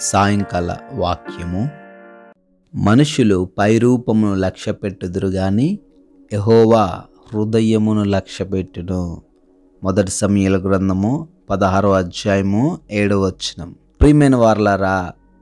సాయంకాల వాక్యము మనుషులు పైరూపమును లక్ష్యపెట్టుదురు గాని యెహోవా హృదయమును లక్ష్యపెట్టును మొదటి సమయాల గ్రంథము పదహారో అధ్యాయము ఏడవ వచనం ప్రియమైన వారలారా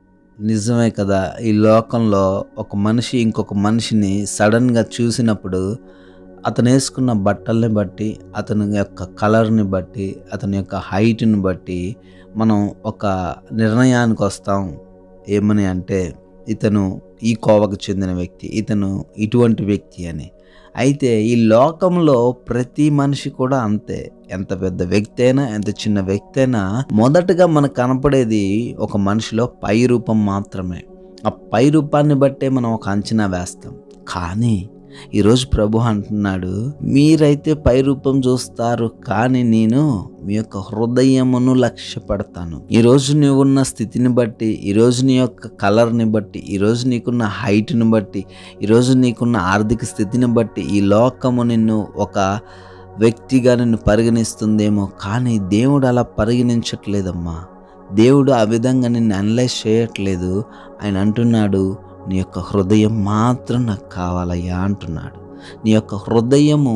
నిజమే కదా ఈ లోకంలో ఒక మనిషి ఇంకొక మనిషిని సడన్గా చూసినప్పుడు అతను వేసుకున్న బట్టల్ని బట్టి అతని యొక్క కలర్ని బట్టి అతని యొక్క హైట్ని బట్టి మనం ఒక నిర్ణయానికి వస్తాం ఏమని అంటే ఇతను ఈ కోవకు చెందిన వ్యక్తి ఇతను ఇటువంటి వ్యక్తి అని అయితే ఈ లోకంలో ప్రతి మనిషి కూడా అంతే ఎంత పెద్ద వ్యక్తి అయినా ఎంత చిన్న వ్యక్తి అయినా మొదటగా మనకు కనపడేది ఒక మనిషిలో పై రూపం మాత్రమే ఆ పై రూపాన్ని బట్టే మనం ఒక అంచనా వేస్తాం కానీ ఈరోజు ప్రభు అంటున్నాడు మీరైతే పై రూపం చూస్తారు కానీ నేను మీ యొక్క హృదయమును లక్ష్య పెడతాను ఈరోజు నువ్వున్న స్థితిని బట్టి ఈరోజు నీ యొక్క కలర్ని బట్టి ఈరోజు నీకున్న హైట్ని బట్టి ఈరోజు నీకున్న ఆర్థిక స్థితిని బట్టి ఈ లోకము నిన్ను ఒక వ్యక్తిగా నిన్ను పరిగణిస్తుందేమో కానీ దేవుడు అలా పరిగణించట్లేదమ్మా దేవుడు ఆ విధంగా నిన్ను అనలైజ్ చేయట్లేదు ఆయన అంటున్నాడు నీ యొక్క హృదయం మాత్రం నాకు కావాలయ్యా అంటున్నాడు నీ యొక్క హృదయము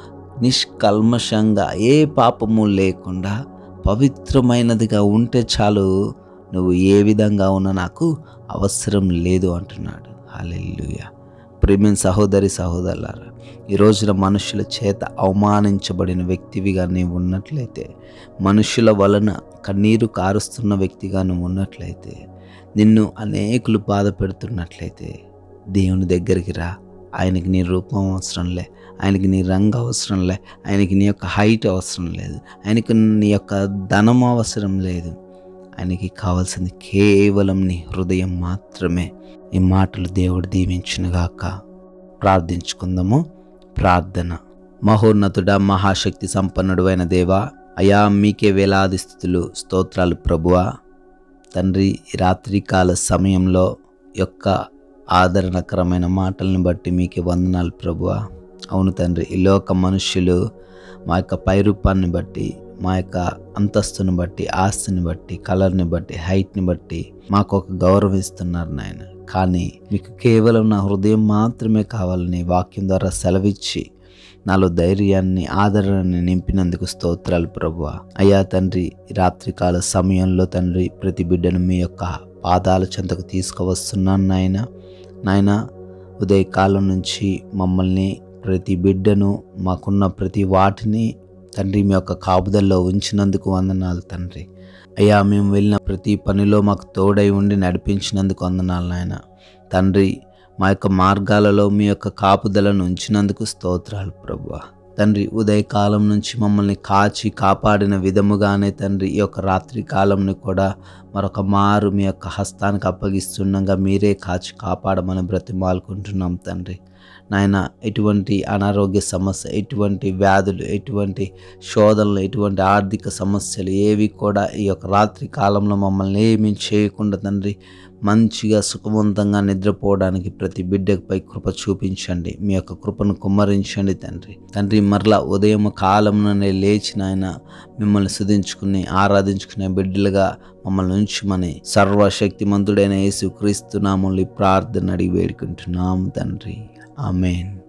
నిష్కల్మషంగా ఏ పాపము లేకుండా పవిత్రమైనదిగా ఉంటే చాలు నువ్వు ఏ విధంగా ఉన్నా నాకు అవసరం లేదు అంటున్నాడు హాలెల్లుయ ప్రేమిన్ సహోదరి సహోదరులారా ఈ రోజున మనుషుల చేత అవమానించబడిన వ్యక్తివిగా నీవు ఉన్నట్లయితే మనుషుల వలన కన్నీరు కారుస్తున్న వ్యక్తిగా నువ్వు ఉన్నట్లయితే నిన్ను అనేకులు బాధ పెడుతున్నట్లయితే దేవుని దగ్గరికి రా ఆయనకి నీ రూపం అవసరం లే ఆయనకి నీ రంగు అవసరం లే ఆయనకి నీ యొక్క హైట్ అవసరం లేదు ఆయనకి నీ యొక్క ధనం అవసరం లేదు ఆయనకి కావాల్సింది కేవలం నీ హృదయం మాత్రమే ఈ మాటలు దేవుడు దీవించునుగాక ప్రార్థించుకుందాము ప్రార్థన మహోన్నతుడ మహాశక్తి సంపన్నుడు అయిన దేవా అయా మీకే వేలాది స్థితులు స్తోత్రాలు ప్రభువా తండ్రి ఈ రాత్రికాల సమయంలో యొక్క ఆదరణకరమైన మాటలను బట్టి మీకే వందనాలు ప్రభువా అవును తండ్రి ఈ లోక మనుష్యులు మా యొక్క పైరూపాన్ని బట్టి మా యొక్క అంతస్తుని బట్టి ఆస్తిని బట్టి కలర్ని బట్టి హైట్ని బట్టి మాకు ఒక గౌరవం ఇస్తున్నారు నాయన కానీ మీకు కేవలం నా హృదయం మాత్రమే కావాలని వాక్యం ద్వారా సెలవిచ్చి నాలో ధైర్యాన్ని ఆదరణని నింపినందుకు స్తోత్రాలు ప్రభువ అయ్యా తండ్రి రాత్రికాల సమయంలో తండ్రి ప్రతి బిడ్డను మీ యొక్క పాదాల చెంతకు తీసుకువస్తున్నాను నాయన నాయన ఉదయకాలం నుంచి మమ్మల్ని ప్రతి బిడ్డను మాకున్న ప్రతి వాటిని తండ్రి మీ యొక్క కాపుదల్లో ఉంచినందుకు వందనాలు తండ్రి అయ్యా మేము వెళ్ళిన ప్రతి పనిలో మాకు తోడై ఉండి నడిపించినందుకు వందనాలు నాయన తండ్రి మా యొక్క మార్గాలలో మీ యొక్క కాపుదలను ఉంచినందుకు స్తోత్రాలు ప్రభు తండ్రి ఉదయకాలం నుంచి మమ్మల్ని కాచి కాపాడిన విధముగానే తండ్రి ఈ యొక్క రాత్రి కాలంని కూడా మరొక మారు మీ యొక్క హస్తానికి అప్పగిస్తుండగా మీరే కాచి కాపాడమని బ్రతిమాలుకుంటున్నాం తండ్రి నాయన ఎటువంటి అనారోగ్య సమస్య ఎటువంటి వ్యాధులు ఎటువంటి శోధనలు ఎటువంటి ఆర్థిక సమస్యలు ఏవి కూడా ఈ యొక్క రాత్రి కాలంలో మమ్మల్ని ఏమీ చేయకుండా తండ్రి మంచిగా సుఖవంతంగా నిద్రపోవడానికి ప్రతి బిడ్డపై కృప చూపించండి మీ యొక్క కృపను కుమ్మరించండి తండ్రి తండ్రి మరలా ఉదయం కాలంలోనే లేచిన ఆయన మిమ్మల్ని సుధించుకుని ఆరాధించుకునే బిడ్డలుగా మమ్మల్ని ఉంచమని సర్వశక్తిమంతుడైన యేసు క్రీస్తు నామల్ని ప్రార్థన అడిగి వేడుకుంటున్నాము తండ్రి ఆమెన్